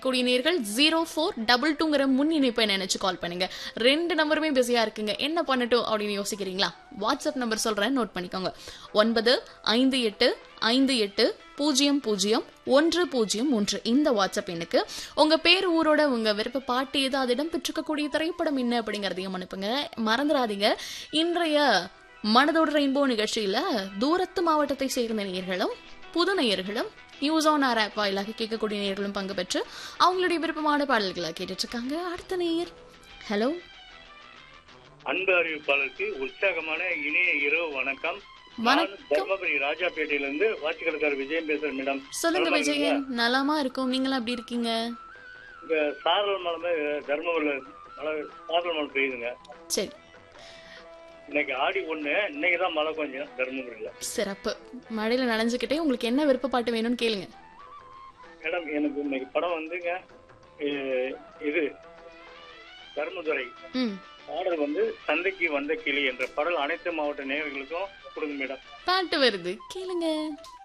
கேட்கக்கூடிய நேர்கள் zero four double டூங்கிற முன் இணைப்பை நினைச்சு கால் பண்ணுங்க ரெண்டு நம்பருமே பிஸியா இருக்குங்க என்ன பண்ணட்டும் அப்படின்னு யோசிக்கிறீங்களா வாட்ஸ்அப் நம்பர் சொல்றேன் நோட் பண்ணிக்கோங்க ஒன்பது ஐந்து எட்டு ஐந்து எட்டு பூஜ்ஜியம் பூஜ்ஜியம் ஒன்று பூஜ்ஜியம் ஒன்று இந்த வாட்ஸ்அப் எண்ணுக்கு உங்க பேர் ஊரோட உங்க விருப்ப பாட்டு ஏதோ அது இடம்பெற்றிருக்கக்கூடிய திரைப்படம் என்ன அப்படிங்கறதையும் அனுப்புங்க மறந்துடாதீங்க இன்றைய மனதோட ரெயின்போ நிகழ்ச்சியில தூரத்து மாவட்டத்தை சேர்ந்த நேயர்களும் புது நேயர்களும் நியூஸ் ஆன் ஆர் ஆப் வாயிலாக கேட்கக்கூடிய நேயர்களும் பங்கு பெற்று அவங்களுடைய விருப்பமான பாடல்களை கேட்டுட்டு இருக்காங்க அடுத்த நேயர் ஹலோ அன்பு அறிவிப்பாளருக்கு உற்சாகமான இனிய இரவு வணக்கம் வணக்கம். நான் தர்மபுரி ராஜாப்பேட்டையில இருந்து வாட்சிக்கடைக்காரர் விஜயம் பேசுறேன் மேடம் சொல்லுங்க விஜயன் நலமா இருக்கும் நீங்களும் அப்படி இருக்கீங்க இங்க சாரல் மலை தர்மபுரியில மழை சாரல் மழை பெய்யுதுங்க சரி இன்னைக்கு ஆடி ஒண்ணு இன்னைக்கு தான் மழை கொஞ்சம் தர்மபுரியில சிறப்பு மழையில நனைஞ்சுக்கிட்டே உங்களுக்கு என்ன விருப்ப பாட்டு வேணும்னு கேளுங்க மேடம் எனக்கு இன்னைக்கு படம் வந்துங்க இ- இது தர்மதுரை ம் பாடல் வந்து சந்தைக்கு வந்த கிளி என்ற பாடல் அனைத்து மாவட்ட நேயர்களுக்கும் கொடுங்க மேடம் பாட்டு வருது கேளுங்க